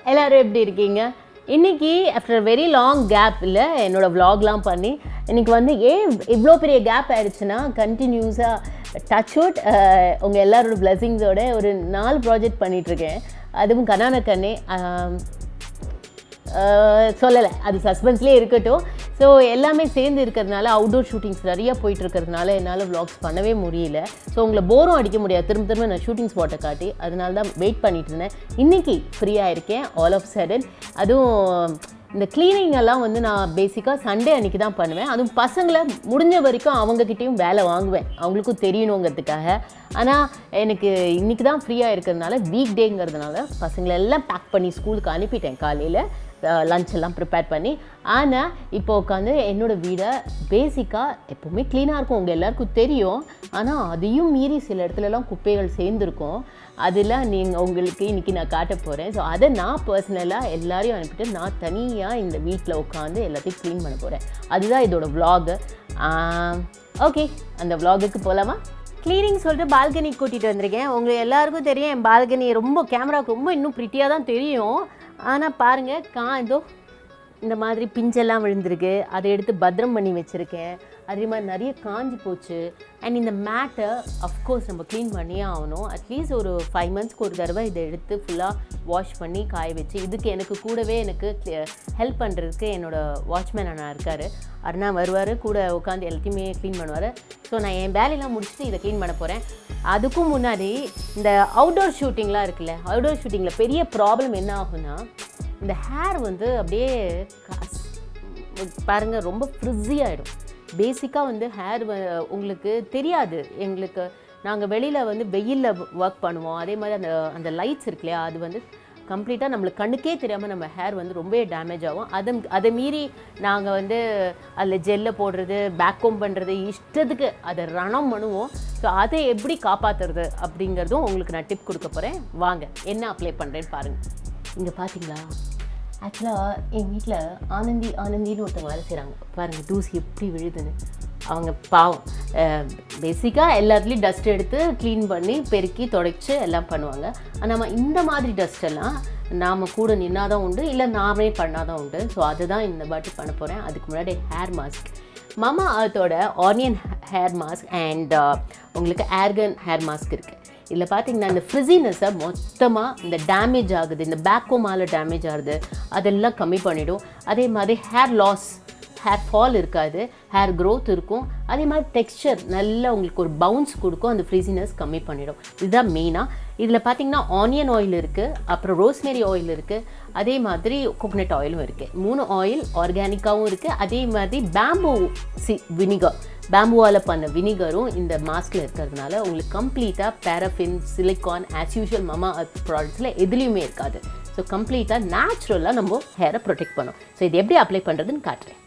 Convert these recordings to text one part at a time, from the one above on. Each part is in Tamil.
எல்லாரும் எப்படி இருக்கீங்க இன்னைக்கு ஆஃப்டர் வெரி லாங் கேப் இல்லை என்னோட vlogலாம் பண்ணி இன்னைக்கு வந்து ஏன் இவ்வளோ பெரிய கேப் ஆயிடுச்சுன்னா கண்டினியூஸாக டச் அவுட் உங்கள் எல்லாரோட பிளெஸிங்ஸோட ஒரு நாலு ப்ராஜெக்ட் பண்ணிகிட்ருக்கேன் அதுவும் கனான கண்ணே சொல்லலை அது சஸ்பென்ஸ்லேயே இருக்கட்டும் ஸோ எல்லாமே சேர்ந்து இருக்கிறதுனால அவுட்டோர் ஷூட்டிங்ஸ் நிறைய போயிட்டு இருக்கிறதுனால என்னால் vlogs பண்ணவே முடியல ஸோ உங்களை போரும் அடிக்க முடியாது திரும்ப திரும்ப நான் ஷூட்டிங் ஸ்பாட்டை காட்டி அதனால தான் வெயிட் பண்ணிட்டு இருந்தேன் இன்னைக்கு ஃப்ரீயாக இருக்கேன் ஆல் ஆஃப் சடன் அதுவும் இந்த க்ளீனிங் எல்லாம் வந்து நான் பேசிக்காக சண்டே அன்னைக்கு தான் பண்ணுவேன் அதுவும் பசங்களை முடிஞ்ச வரைக்கும் அவங்கக்கிட்டேயும் வேலை வாங்குவேன் அவங்களுக்கும் தெரியணுங்கிறதுக்காக ஆனால் எனக்கு இன்னைக்கு தான் ஃப்ரீயாக இருக்கிறதுனால வீக் டேங்கிறதுனால பசங்களை எல்லாம் பேக் பண்ணி ஸ்கூலுக்கு அனுப்பிட்டேன் காலையில் லஞ்ச் எல்லாம் ப்ரிப்பேர் பண்ணி ஆனால் இப்போ உட்காந்து என்னோடய வீடை பேசிக்காக எப்போவுமே க்ளீனாக இருக்கும் உங்கள் எல்லாருக்கும் தெரியும் ஆனால் அதையும் மீறி சில இடத்துலலாம் குப்பைகள் சேர்ந்துருக்கும் அதெல்லாம் நீங்கள் உங்களுக்கு இன்றைக்கி நான் காட்ட போகிறேன் ஸோ அதை நான் பர்சனலாக எல்லாரையும் அனுப்பிட்டு நான் தனியாக இந்த வீட்டில் உட்காந்து எல்லாத்தையும் க்ளீன் பண்ண போகிறேன் அதுதான் இதோட vlog ஓகே அந்த vlogக்கு போகலாமா க்ளீனிங் சொல்லிட்டு பால்கனி கூட்டிகிட்டு வந்திருக்கேன் உங்களுக்கு எல்லாருக்கும் தெரியும் என் பால்கனி ரொம்ப கேமராவுக்கு ரொம்ப இன்னும் ப்ரிட்டியாக தான் தெரியும் ஆனால் பாருங்கள் கா இதோ இந்த மாதிரி பிஞ்செல்லாம் விழுந்திருக்கு அதை எடுத்து பத்திரம் பண்ணி வச்சுருக்கேன் அதே மாதிரி நிறைய காஞ்சி போச்சு அண்ட் இந்த மேட்டை அஃப்கோர்ஸ் நம்ம க்ளீன் பண்ணியே ஆகணும் அட்லீஸ்ட் ஒரு ஃபைவ் மந்த்ஸ்க்கு ஒரு தடவை இதை எடுத்து ஃபுல்லாக வாஷ் பண்ணி காய வச்சு இதுக்கு எனக்கு கூடவே எனக்கு ஹெல்ப் பண்ணுறதுக்கு என்னோடய வாட்ச்மேன் அண்ணா இருக்கார் அண்ணா வருவார் கூட உட்காந்து எல்லாத்தையுமே க்ளீன் பண்ணுவார் ஸோ நான் என் வேலையெல்லாம் முடிச்சுட்டு இதை க்ளீன் பண்ண போகிறேன் அதுக்கும் முன்னாடி இந்த அவுட்டோர் ஷூட்டிங்லாம் இருக்குல்ல அவுட்டோர் ஷூட்டிங்கில் பெரிய ப்ராப்ளம் என்ன ஆகும்னா இந்த ஹேர் வந்து அப்படியே காஸ் பாருங்கள் ரொம்ப ஃப்ரிஸி ஆகிடும் பேசிக்காக வந்து ஹேர் உங்களுக்கு தெரியாது எங்களுக்கு நாங்கள் வெளியில் வந்து வெயிலில் ஒர்க் பண்ணுவோம் அதே மாதிரி அந்த அந்த லைட்ஸ் இருக்கு இல்லையா அது வந்து கம்ப்ளீட்டாக நம்மளுக்கு கண்ணுக்கே தெரியாமல் நம்ம ஹேர் வந்து ரொம்பவே டேமேஜ் ஆகும் அதை அதை மீறி நாங்கள் வந்து அதில் ஜெல்லை போடுறது பேக்கோம் பண்ணுறது இஷ்டத்துக்கு அதை ரணம் பண்ணுவோம் ஸோ அதை எப்படி காப்பாற்றுறது அப்படிங்கிறதும் உங்களுக்கு நான் டிப் கொடுக்க போகிறேன் வாங்க என்ன அப்ளை பண்ணுறேன்னு பாருங்கள் இங்கே பார்த்தீங்களா ஆக்சுவலாக என் வீட்டில் ஆனந்தி ஆனந்தின்னு ஒருத்தவங்க வேலை செய்கிறாங்க பாருங்கள் தூசி எப்படி விழுதுன்னு அவங்க பாவம் பேசிக்காக எல்லாத்துலேயும் டஸ்ட் எடுத்து க்ளீன் பண்ணி பெருக்கி தொடச்சி எல்லாம் பண்ணுவாங்க நம்ம இந்த மாதிரி டஸ்ட் எல்லாம் நாம் கூட நின்னாதான் உண்டு இல்லை நாமே பண்ணாதான் உண்டு ஸோ அதுதான் இந்த வாட்டி பண்ண போகிறேன் அதுக்கு முன்னாடி ஹேர் மாஸ்க் மாமா அர்த்தோட ஆனியன் ஹேர் மாஸ்க் அண்ட் உங்களுக்கு ஏர்கன் ஹேர் மாஸ்க் இருக்குது இதில் பார்த்தீங்கன்னா இந்த ஃப்ரிஸினஸை மொத்தமாக இந்த டேமேஜ் ஆகுது இந்த பேக்கோமால டேமேஜ் ஆகுது அதெல்லாம் கம்மி பண்ணிடும் அதே மாதிரி ஹேர் லாஸ் ஹேர் ஃபால் இருக்காது ஹேர் க்ரோத் இருக்கும் அதே மாதிரி டெக்ஸ்சர் நல்லா உங்களுக்கு ஒரு பவுன்ஸ் கொடுக்கும் அந்த ஃப்ரீசினஸ் கம்மி பண்ணிடும் இதுதான் மெயினாக இதில் பார்த்தீங்கன்னா ஆனியன் ஆயில் இருக்குது அப்புறம் ரோஸ்மெரி ஆயில் இருக்குது அதே மாதிரி கோகனட் ஆயிலும் இருக்குது மூணு ஆயில் ஆர்கானிக்காகவும் இருக்குது அதே மாதிரி பேம்பூ சி வினிகர் பேம்புவால் பண்ண வினிகரும் இந்த மாஸ்கில் இருக்கிறதுனால உங்களுக்கு கம்ப்ளீட்டாக paraffin silicone as usual Mamaearth ப்ராடக்ட்ஸில் எதுலேயுமே இருக்காது ஸோ கம்ப்ளீட்டாக நேச்சுரலாக நம்ம ஹேரை ப்ரொடெக்ட் பண்ணோம் ஸோ இது எப்படி அப்ளை பண்ணுறதுன்னு காட்டுறேன்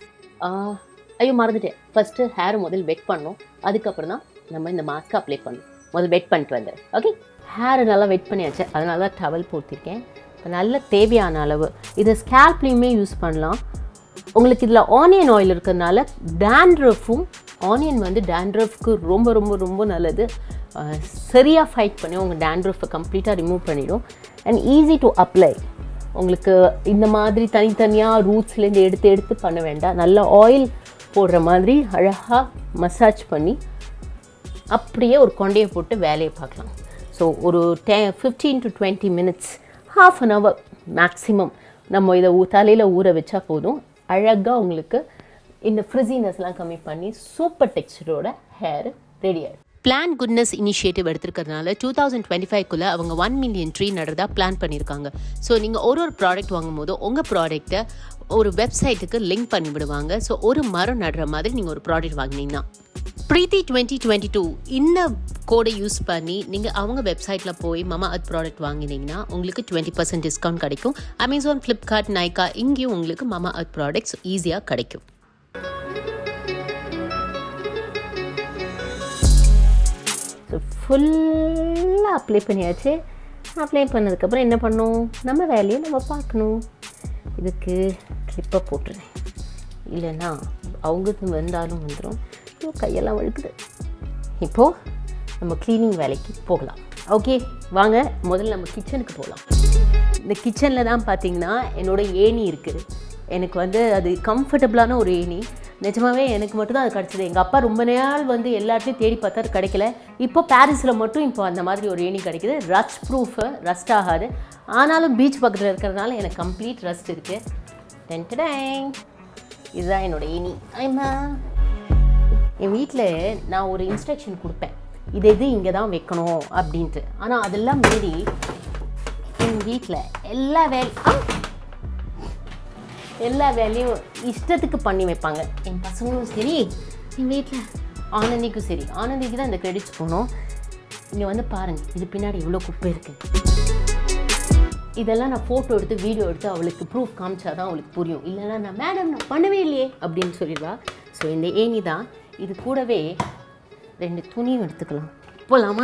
ஐயோ மறந்துட்டேன் ஃபஸ்ட்டு ஹேர் முதல் வெட் பண்ணணும் அதுக்கப்புறம் தான் நம்ம இந்த மாஸ்க்கை அப்ளை பண்ணணும் முதல் வெட் பண்ணிட்டு வந்துடுறேன் ஓகே ஹேரை நல்லா வெட் பண்ணியாச்சு அதனால தான் டவல் போட்டிருக்கேன் இப்போ நல்ல தேவையான அளவு இதை ஸ்கேல்ப்லேயுமே யூஸ் பண்ணலாம் உங்களுக்கு இதில் ஆனியன் ஆயில் இருக்கிறதுனால டேண்ட்ரஃபும் ஆனியன் வந்து டேண்ட்ரஃப்க்கு ரொம்ப ரொம்ப ரொம்ப நல்லது சரியாக ஃபைட் பண்ணி உங்கள் டேண்ட்ரஃபை கம்ப்ளீட்டாக ரிமூவ் பண்ணிடும் அண்ட் ஈஸி டு அப்ளை உங்களுக்கு இந்த மாதிரி தனித்தனியாக ரூட்ஸ்லேருந்து எடுத்து எடுத்து பண்ண வேண்டாம் நல்லா ஆயில் போடுற மாதிரி அழகாக மசாஜ் பண்ணி அப்படியே ஒரு கொண்டையை போட்டு வேலையை பார்க்கலாம் ஸோ ஒரு டெ fifteen to twenty minutes half an hour maximum நம்ம இதை ஊ தலையில் ஊற வச்சா போதும் அழகாக உங்களுக்கு இந்த ஃப்ரிஸினஸ்லாம் கம்மி பண்ணி சூப்பர் டெக்ஸ்டரோட ஹேர் ரெடி ஆகிடும் பிளான் குட்னஸ் இனிஷியேட்டிவ் எடுத்திருக்கிறதுனால டூ தௌசண்ட் டுவெண்ட்டி ஃபைவ்க்குள்ளே அவங்க ஒன் மில்லியன் ட்ரீ நடுறதா பிளான் பண்ணியிருக்காங்க ஸோ நீங்கள் ஒரு ஒரு ப்ராடக்ட் வாங்கும்போது உங்கள் ப்ராடக்ட்டை ஒரு வெப்சைட்டுக்கு லிங்க் பண்ணி விடுவாங்க ஸோ ஒரு மரம் நடுற மாதிரி நீங்கள் ஒரு ப்ராடக்ட் வாங்கினீங்கன்னா ப்ரீத்தி டுவெண்ட்டி டுவெண்ட்டி டூ இந்த கோடை யூஸ் பண்ணி நீங்கள் அவங்க வெப்சைட்டில் போய் மமா அத் ப்ராடக்ட் வாங்கினீங்கன்னா உங்களுக்கு டுவெண்ட்டி பர்சன்ட் டிஸ்கவுண்ட் கிடைக்கும் அமேசான் ஃப்ளிப்கார்ட் நைக்கா இங்கேயும் உங்களுக்கு மமா அத் ப்ராடக்ட்ஸ் ஈஸியாக கிடைக்கும் ஸோ ஃபுல்லாக அப்ளை பண்ணியாச்சு அப்ளை பண்ணதுக்கப்புறம் என்ன பண்ணணும் நம்ம வேலையை நம்ம பார்க்கணும் இதுக்கு கிளிப்பை போட்டுறேன் இல்லைன்னா அவங்க வந்தாலும் வந்துடும் ஐயோ, கையெல்லாம் வழுக்குது இப்போது நம்ம க்ளீனிங் வேலைக்கு போகலாம் ஓகே வாங்க முதல்ல நம்ம கிச்சனுக்கு போகலாம் இந்த கிச்சனில் தான் பார்த்தீங்கன்னா என்னோட ஏணி இருக்குது எனக்கு வந்து அது கம்ஃபர்டபுளான ஒரு ஏணி நிஜமாவே எனக்கு மட்டும்தான் அது கிடச்சிது எங்கள் அப்பா ரொம்ப நாள் வந்து எல்லாத்தையும் தேடி பார்த்தா அது கிடைக்கல இப்போ பாரிஸில் மட்டும் இப்போ அந்த மாதிரி ஒரு ஏணி கிடைக்குது ரஸ்ட் ப்ரூஃபு ரஸ்ட் ஆகாது ஆனாலும் பீச் பக்கத்தில் இருக்கிறதுனால எனக்கு கம்ப்ளீட் ரஸ்ட் இருக்குது டென்டடேங் இதுதான் என்னோட ஏணி ஐமா என் வீட்டில் நான் ஒரு இன்ஸ்ட்ரக்ஷன் கொடுப்பேன் இது இது இங்கே தான் வைக்கணும் அப்படின்ட்டு ஆனால் அதெல்லாம் மீறி என் வீட்டில் எல்லா வேலை எல்லா வேலையும் இஷ்டத்துக்கு பண்ணி வைப்பாங்க என் பசங்களும் சரி என் வீட்டில் ஆனந்திக்கும் சரி ஆனந்திக்கு தான் இந்த கிரெடிட்ஸ் போகணும் இங்கே வந்து பாருங்கள் இது பின்னாடி இவ்வளோ குப்பை இருக்குது இதெல்லாம் நான் ஃபோட்டோ எடுத்து வீடியோ எடுத்து அவளுக்கு ப்ரூஃப் காமிச்சா தான் அவளுக்கு புரியும் இல்லைன்னா நான் மேடம் நான் பண்ணவே இல்லையே அப்படின்னு சொல்லிடுவா ஸோ இந்த ஏணி தான் இது கூடவே ரெண்டு துணியும் எடுத்துக்கலாம் போகலாமா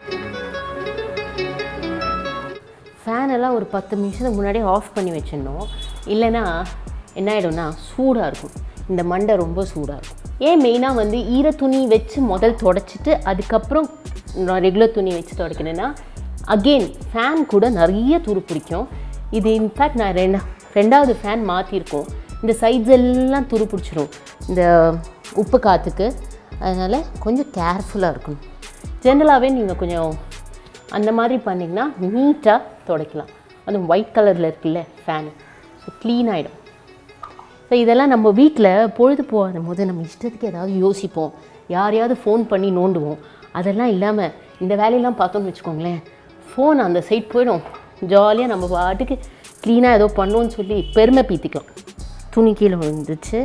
ஃபேன் எல்லாம் ஒரு பத்து நிமிஷத்துக்கு முன்னாடியே ஆஃப் பண்ணி வச்சிடணும் இல்லைன்னா என்ன ஆகிடும்னா சூடாக இருக்கும் இந்த மண்டை ரொம்ப சூடாக இருக்கும் ஏன் மெயினாக வந்து ஈர துணி வச்சு முதல் தொடச்சிட்டு அதுக்கப்புறம் நான் ரெகுலர் துணி வச்சு துடைக்கணுன்னா அகெயின் ஃபேன் கூட நிறைய துரு பிடிக்கும் இது இன்ஃபேக்ட் நான் ரெண்டா ரெண்டாவது ஃபேன் மாற்றிருக்கோம் இந்த சைட்ஸ் எல்லாம் துரு பிடிச்சிரும் இந்த உப்பு காற்றுக்கு அதனால் கொஞ்சம் கேர்ஃபுல்லாக இருக்கணும் ஜென்ரலாகவே நீங்கள் கொஞ்சம் அந்த மாதிரி பண்ணிங்கன்னா நீட்டாக துடைக்கலாம் அதுவும் ஒயிட் கலரில் இருக்குல்ல ஃபேனு ஸோ க்ளீன் ஆகிடும் ஸோ இதெல்லாம் நம்ம வீட்டில் பொழுது போகாத போது நம்ம இஷ்டத்துக்கு ஏதாவது யோசிப்போம் யாரையாவது ஃபோன் பண்ணி நோண்டுவோம் அதெல்லாம் இல்லாமல் இந்த வேலையெல்லாம் பார்த்தோம்னு வச்சுக்கோங்களேன் ஃபோன் அந்த சைட் போயிடும் ஜாலியாக நம்ம பாட்டுக்கு க்ளீனாக ஏதோ பண்ணோன்னு சொல்லி பெருமை பீத்திக்கும் துணி கீழே விழுந்துச்சு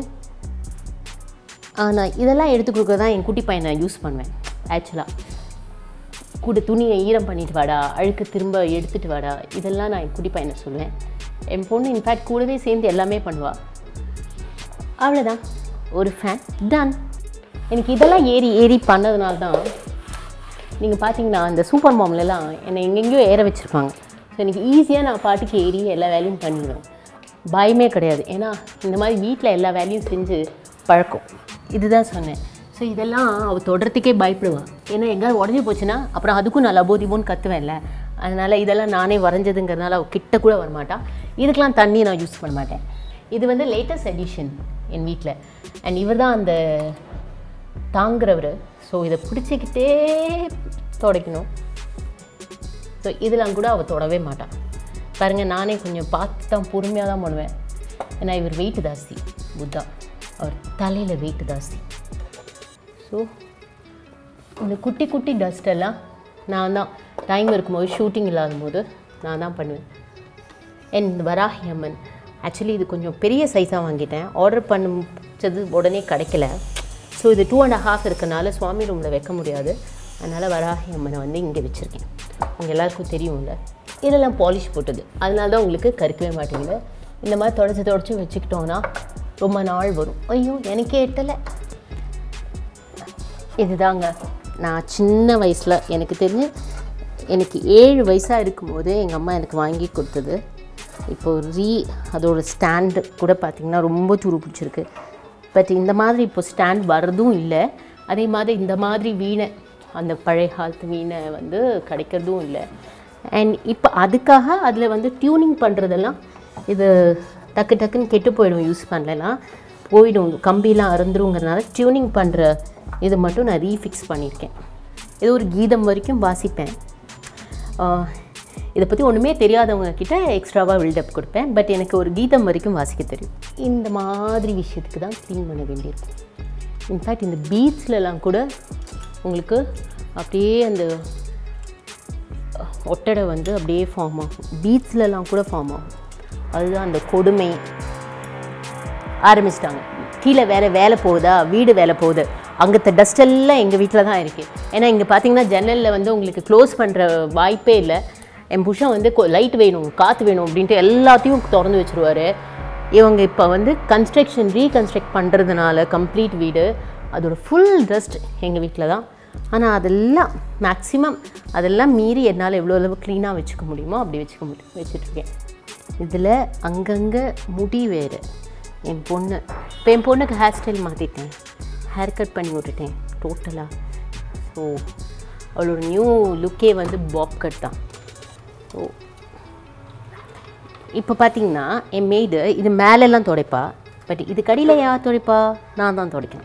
ஆனால் இதெல்லாம் எடுத்து கொடுக்க தான் என் குட்டி பையனை யூஸ் பண்ணுவேன் ஆக்சுவலாக கூட துணியை ஈரம் பண்ணிட்டு வாடா அழுக்கு திரும்ப எடுத்துட்டு வாடா இதெல்லாம் நான் என் குட்டி பையனை சொல்லுவேன் என் பொண்ணு இன்ஃபேக்ட் கூடவே சேர்ந்து எல்லாமே பண்ணுவாள் அவ்வளோதான் ஒரு ஃபேன் டன் எனக்கு இதெல்லாம் ஏறி ஏறி பண்ணதுனால தான் நீங்கள் பார்த்தீங்கன்னா இந்த சூப்பர் மாம்லலாம் என்னை எங்கெங்கேயோ ஏற வச்சுருப்பாங்க ஸோ எனக்கு ஈஸியாக நான் பாட்டுக்கு ஏறி எல்லா வேலையும் பண்ணிடுவேன் பயமே கிடையாது ஏன்னா இந்த மாதிரி வீட்டில் எல்லா வேலையும் செஞ்சு பழக்கம் இதுதான் சொன்னேன் ஸோ இதெல்லாம் அவள் தொடர்றதுக்கே பயப்படுவாள் ஏன்னா எங்கேயாவது உடஞ்சி போச்சுன்னா அப்புறம் அதுக்கும் நான் லபோதிபோன்னு கத்துவேன்ல அதனால் இதெல்லாம் நானே வரைஞ்சதுங்கிறதுனால அவள் கிட்ட கூட வரமாட்டா இதுக்கெலாம் தண்ணி நான் யூஸ் பண்ண மாட்டேன் இது வந்து லேட்டஸ்ட் எடிஷன் என் வீட்டில் அண்ட் இவர் தான் அந்த தாங்குறவர் ஸோ இதை பிடிச்சிக்கிட்டே துடைக்கணும் ஸோ இதெல்லாம் கூட அவள் தொடவே மாட்டான் பாருங்கள் நானே கொஞ்சம் பார்த்து தான் பொறுமையாக தான் பண்ணுவேன் ஏன்னா இவர் வெயிட் ஜாஸ்தி புத்தா அவர் தலையில் வெயிட் ஜாஸ்தி ஸோ இந்த குட்டி குட்டி டஸ்ட் எல்லாம் நான் தான் டைம் இருக்கும்போது ஷூட்டிங் இல்லாத போது நான் தான் பண்ணுவேன் என் வராகி அம்மன் ஆக்சுவலி இது கொஞ்சம் பெரிய சைஸாக வாங்கிட்டேன் ஆர்டர் பண்ணது உடனே கிடைக்கல ஸோ இது டூ அண்ட் ஹாஃப் இருக்கனால சுவாமி ரூமில் வைக்க முடியாது அதனால் வராகி அம்மனை வந்து இங்கே வச்சுருக்கேன் உங்கள் எல்லாருக்கும் தெரியும்ல இதெல்லாம் பாலிஷ் போட்டது அதனால தான் உங்களுக்கு கருக்கவே மாட்டேங்குது இந்த மாதிரி தொடச்சி தொடச்சி வச்சுக்கிட்டோன்னா ரொம்ப நாள் வரும் ஐயோ எனக்கே எட்டலை இதுதாங்க நான் சின்ன வயசில் எனக்கு தெரிஞ்சு எனக்கு ஏழு வயசாக இருக்கும்போது எங்கள் அம்மா எனக்கு வாங்கி கொடுத்தது இப்போ ரீ அதோட ஸ்டாண்டு கூட பார்த்திங்கன்னா ரொம்ப துரு பிடிச்சிருக்கு பட் இந்த மாதிரி இப்போ ஸ்டாண்ட் வர்றதும் இல்லை அதே மாதிரி இந்த மாதிரி வீணை அந்த பழைய காலத்து வீணை வந்து கிடைக்கிறதும் இல்லை அண்ட் இப்போ அதுக்காக அதில் வந்து டியூனிங் பண்ணுறதெல்லாம் இது டக்கு டக்குன்னு கெட்டு போயிடும் யூஸ் பண்ணலன்னா போயிடும் கம்பிலாம் அறந்துருங்கிறதுனால டியூனிங் பண்ணுற இது மட்டும் நான் ரீஃபிக்ஸ் பண்ணியிருக்கேன் இது ஒரு கீதம் வரைக்கும் வாசிப்பேன் ஆஹ் இதை பற்றி ஒன்றுமே தெரியாதவங்க கிட்ட எக்ஸ்ட்ராவாக பில்டப் கொடுப்பேன் பட் எனக்கு ஒரு கீதம் வரைக்கும் வாசிக்க தெரியும் இந்த மாதிரி விஷயத்துக்கு தான் க்ளீன் பண்ண வேண்டியிருக்கும் இன்ஃபேக்ட் இந்த பீச்லலாம் கூட உங்களுக்கு அப்படியே அந்த ஒட்டடை வந்து அப்படியே ஃபார்ம் ஆகும் பீச்லலாம் கூட ஃபார்ம் ஆகும் அதுதான் அந்த கொடுமை ஆரம்பிச்சிட்டாங்க கீழே வேறு வேலை போகுதா வீடு வேலை போகுது அங்கத்த டஸ்ட் எல்லாம் எங்கள் வீட்டில் தான் இருக்குது ஏன்னா இங்கே பார்த்தீங்கன்னா ஜன்னலில் வந்து உங்களுக்கு க்ளோஸ் பண்ணுற வாய்ப்பே இல்லை என் புருஷன் வந்து லைட் வேணும் காற்று வேணும் அப்படின்ட்டு எல்லாத்தையும் திறந்து வச்சுருவாரு இவங்க இப்போ வந்து கன்ஸ்ட்ரக்ஷன் ரீகன்ஸ்ட்ரக்ட் பண்ணுறதுனால கம்ப்ளீட் வீடு அதோட ஃபுல் டஸ்ட் எங்கள் வீட்டில் தான் ஆனால் அதெல்லாம் மேக்ஸிமம் அதெல்லாம் மீறி என்னால் எவ்வளோ அளவு க்ளீனாக வச்சுக்க முடியுமோ அப்படி வச்சுக்க முடியும் வச்சுட்ருக்கேன் இதில் அங்கங்கே முடி வேறு என் பொண்ணு இப்போ என் பொண்ணுக்கு ஹேர் ஸ்டைல் மாற்றிட்டேன் ஹேர் கட் பண்ணி விட்டுட்டேன் டோட்டலாக ஸோ அவளோட நியூ லுக்கே வந்து பாப் கட் தான் ஸோ இப்போ பார்த்தீங்கன்னா என் மெய்டு இது மேலெல்லாம் துடைப்பா பட் இது கடியில் யார் துடைப்பா நான் தான் துடைக்கணும்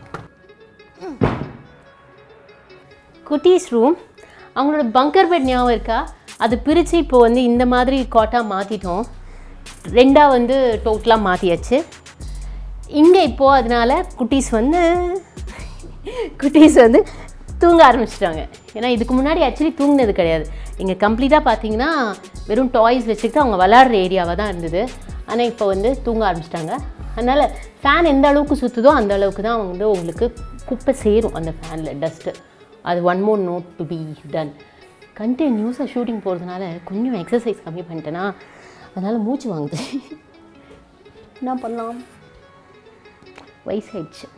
குட்டீஸ் ரூம் அவங்களோட பங்கர் பெட் ஞாபகம் இருக்கா அது பிரித்து இப்போ வந்து இந்த மாதிரி காட்டாக மாற்றிட்டோம் ரெண்டாக வந்து டோட்டலாக மாற்றியாச்சு இங்கே இப்போது அதனால குட்டீஸ் வந்து குட்டீஸ் வந்து தூங்க ஆரம்பிச்சிட்டாங்க ஏன்னா இதுக்கு முன்னாடி ஆக்சுவலி தூங்கினது கிடையாது இங்கே கம்ப்ளீட்டாக பார்த்தீங்கன்னா வெறும் டாய்ஸ் வச்சுக்கிட்டு அவங்க விளாட்ற ஏரியாவாக தான் இருந்தது ஆனால் இப்போ வந்து தூங்க ஆரம்பிச்சிட்டாங்க அதனால் ஃபேன் எந்த அளவுக்கு சுற்றுதோ அந்த அளவுக்கு தான் வந்து உங்களுக்கு குப்பை சேரும் அந்த ஃபேனில் டஸ்ட்டு அது one more note to be done கண்டினியூஸாக ஷூட்டிங் போகிறதுனால கொஞ்சம் எக்ஸசைஸ் கம்மி பண்ணிட்டேன்னா அதனால் மூச்சு வாங்குது என்ன பண்ணலாம் வயசாயிடுச்சு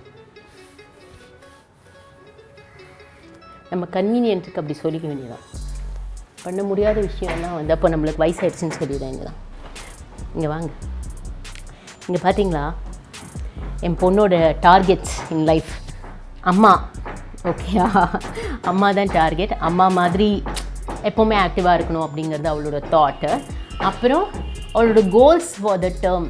நம்ம கன்வீனியன்ட்டுக்கு அப்படி சொல்லிக்க வேண்டியதான் பண்ண முடியாத விஷயம்லாம் வந்து அப்போ நம்மளுக்கு வயசாயிடுச்சுன்னு சொல்லிட வேண்டியதான் இங்கே வாங்க இங்கே பார்த்தீங்களா என் பொண்ணோட டார்கெட்ஸ் இன் லைஃப் அம்மா ஓகேயா அம்மா தான் டார்கெட் அம்மா மாதிரி எப்போவுமே ஆக்டிவாக இருக்கணும் அப்படிங்கிறது அவளோட தாட்டு அப்புறம் அவளோட goals for the term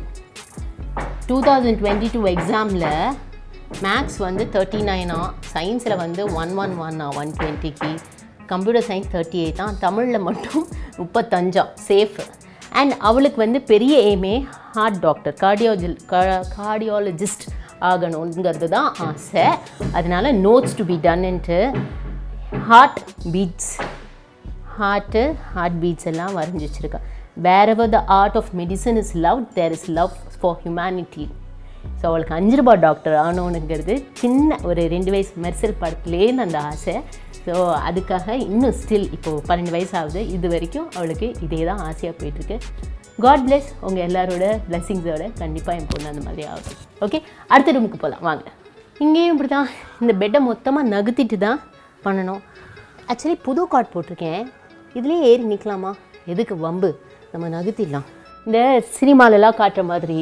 two thousand twenty two எக்ஸாமில் மேக்ஸ் வந்து தேர்ட்டி நைனா சயின்ஸில் வந்து ஒன் ஒன் ஒன்னா ஒன் டுவெண்ட்டிக்கு கம்ப்யூட்டர் சயின்ஸ் தேர்ட்டி எயிட் தான் தமிழில் மட்டும் முப்பத்தஞ்சா சேஃப் அண்ட் அவளுக்கு வந்து பெரிய எய்மே ஹார்ட் டாக்டர் கார்டியோஜில் கார்டியாலஜிஸ்ட் ஆகணுங்கிறது தான் ஆசை அதனால notes to be done heart beats heart heart beats எல்லாம் வரைஞ்சி வச்சுருக்கா wherever the art of medicine is love there is love for humanity so அவளுக்கு அஞ்சு ரூபாய் டாக்டர் ஆகணுங்கிறது சின்ன ஒரு ரெண்டு வயசு மெர்சல் படத்துலேருந்து அந்த ஆசை ஸோ அதுக்காக இன்னும் ஸ்டில் இப்போது பன்னெண்டு வயசு ஆகுது இது வரைக்கும் அவளுக்கு இதே தான் ஆசையாக போயிட்டுருக்கு காட் பிளெஸ் உங்கள் எல்லாரோட பிளெஸ்ஸிங்ஸோட கண்டிப்பாக என் பொண்ணு அந்த மாதிரி ஆகும் ஓகே அடுத்த ரூமுக்கு போகலாம் வாங்க இங்கேயும் இப்படி தான் இந்த பெட்டை மொத்தமாக நகர்த்திட்டு தான் பண்ணணும் ஆக்சுவலி புது கார்ட் போட்டிருக்கேன் இதுலேயே ஏறி நிற்கலாமா எதுக்கு வம்பு நம்ம நகர்த்திடலாம் இந்த சினிமாலெல்லாம் காட்டுற மாதிரி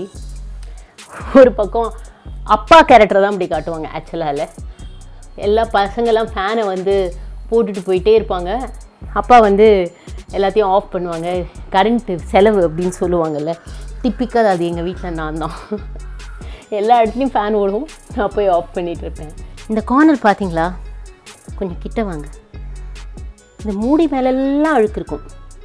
ஒரு பக்கம் அப்பா கேரக்டர் தான் இப்படி காட்டுவாங்க ஆக்சுவலாக எல்லா பசங்கள்லாம் ஃபேனை வந்து போட்டுட்டு போயிட்டே இருப்பாங்க அப்பா வந்து எல்லாத்தையும் ஆஃப் பண்ணுவாங்க கரண்ட்டு செலவு அப்படின்னு சொல்லுவாங்கல்ல டிப்பிக்காக அது எங்கள் வீட்டில் நான் தான் எல்லா இடத்துலையும் ஃபேன் ஓடும் நான் போய் ஆஃப் பண்ணிகிட்டு இருப்பேன் இந்த கார்னர் பார்த்தீங்களா கொஞ்சம் கிட்ட வாங்க இந்த மூடி மேலெல்லாம் அழுக்கு இருக்கும்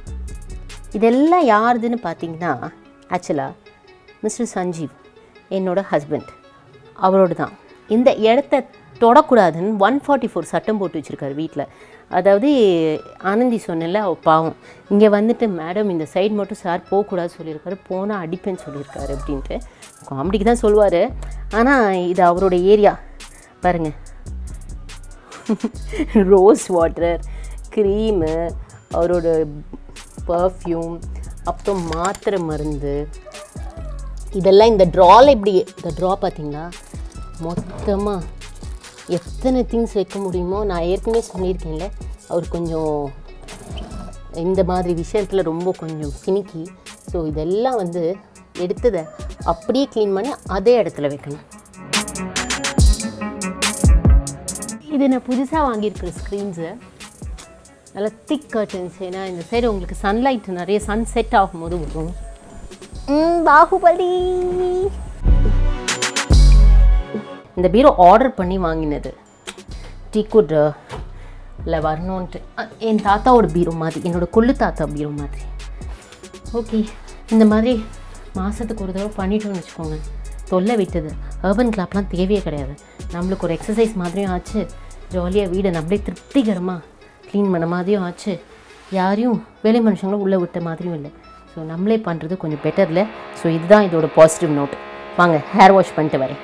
இதெல்லாம் யாருதுன்னு பார்த்தீங்கன்னா ஆக்சுவலாக மிஸ்டர் சஞ்சீவ் என்னோட ஹஸ்பண்ட் அவரோட தான் இந்த இடத்த தொடக்கூடாதுன்னு ஒன் ஃபார்ட்டி ஃபோர் சட்டம் போட்டு வச்சுருக்காரு வீட்டில் அதாவது ஆனந்தி சொன்னல அவ பாவம் இங்கே வந்துட்டு மேடம் இந்த சைடு மட்டும் சார் போகக்கூடாது சொல்லியிருக்காரு போனால் அடிப்பேன்னு சொல்லியிருக்காரு அப்படின்ட்டு காமெடிக்கு தான் சொல்லுவார் ஆனால் இது அவரோட ஏரியா பாருங்கள் ரோஸ் வாட்டர் க்ரீமு அவரோட பர்ஃப்யூம் அப்புறம் மாத்திரை மருந்து இதெல்லாம் இந்த ட்ராவில் இப்படி இந்த ட்ரா பார்த்தீங்களா மொத்தமாக எத்தனை திங்ஸ் வைக்க முடியுமோ நான் ஏற்கனவே சொல்லியிருக்கேன்ல அவர் கொஞ்சம் இந்த மாதிரி விஷயத்தில் ரொம்ப கொஞ்சம் ஃபினிக்கி ஸோ இதெல்லாம் வந்து எடுத்ததை அப்படியே க்ளீன் பண்ணி அதே இடத்துல வைக்கணும் இது நான் புதுசாக வாங்கியிருக்கிற ஸ்க்ரீன்ஸு நல்லா திக் கர்டன்ஸ் ஏன்னா இந்த சைடு உங்களுக்கு சன்லைட் நிறைய சன் செட் ஆகும்போது வரும் ம், பாகுபலி இந்த பீரோ ஆர்டர் பண்ணி வாங்கினது டீக்குட் இல்லை வரணுன்ட்டு அ, என் தாத்தாவோட பீரோ மாதிரி என்னோட கொள்ளு தாத்தா பீரோ மாதிரி ஓகே இந்த மாதிரி மாதத்துக்கு ஒரு தடவை பண்ணிட்டோம்னு வச்சுக்கோங்க தொல்லை விட்டது அர்பன் கிளாப்லாம் தேவையே கிடையாது நம்மளுக்கு ஒரு எக்ஸசைஸ் மாதிரியும் ஆச்சு ஜாலியாக வீடை நம்மளே திருப்திகரமாக க்ளீன் பண்ண மாதிரியும் ஆச்சு யாரையும் வேலை மனுஷங்களும் உள்ளே விட்ட மாதிரியும் இல்லை ஸோ நம்மளே பண்ணுறது கொஞ்சம் பெட்டரில் ஸோ இதுதான் இதோட பாசிட்டிவ் நோட் வாங்க ஹேர் வாஷ் பண்ணிட்டு வரேன்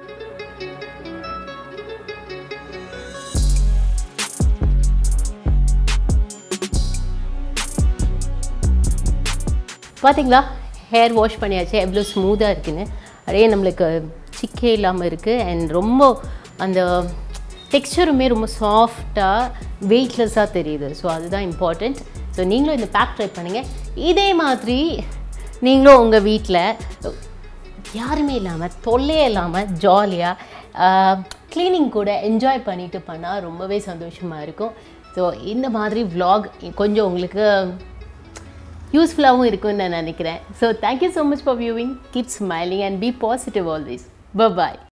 பார்த்தீங்களா ஹேர் வாஷ் பண்ணியாச்சு எவ்வளோ ஸ்மூத்தாக இருக்குன்னு அப்படியே நம்மளுக்கு சிக்கே இல்லாமல் இருக்குது அண்ட் ரொம்ப அந்த டெக்ஸ்சருமே ரொம்ப சாஃப்டாக வெயிட்லெஸ்ஸாக தெரியுது ஸோ அதுதான் இம்பார்ட்டண்ட் ஸோ நீங்களும் இந்த பேக் ட்ரை பண்ணுங்கள் இதே மாதிரி நீங்களும் உங்கள் வீட்டில் யாருமே இல்லாமல் தொல்லையே இல்லாமல் ஜாலியாக க்ளீனிங் கூட என்ஜாய் பண்ணிட்டு பண்ணால் ரொம்பவே சந்தோஷமாக இருக்கும் ஸோ இந்த மாதிரி vlog கொஞ்சம் உங்களுக்கு யூஸ்ஃபுல்லாகவும் இருக்கும்னு நான் நினைக்கிறேன் so thank you so much for viewing keep smiling and be positive always bye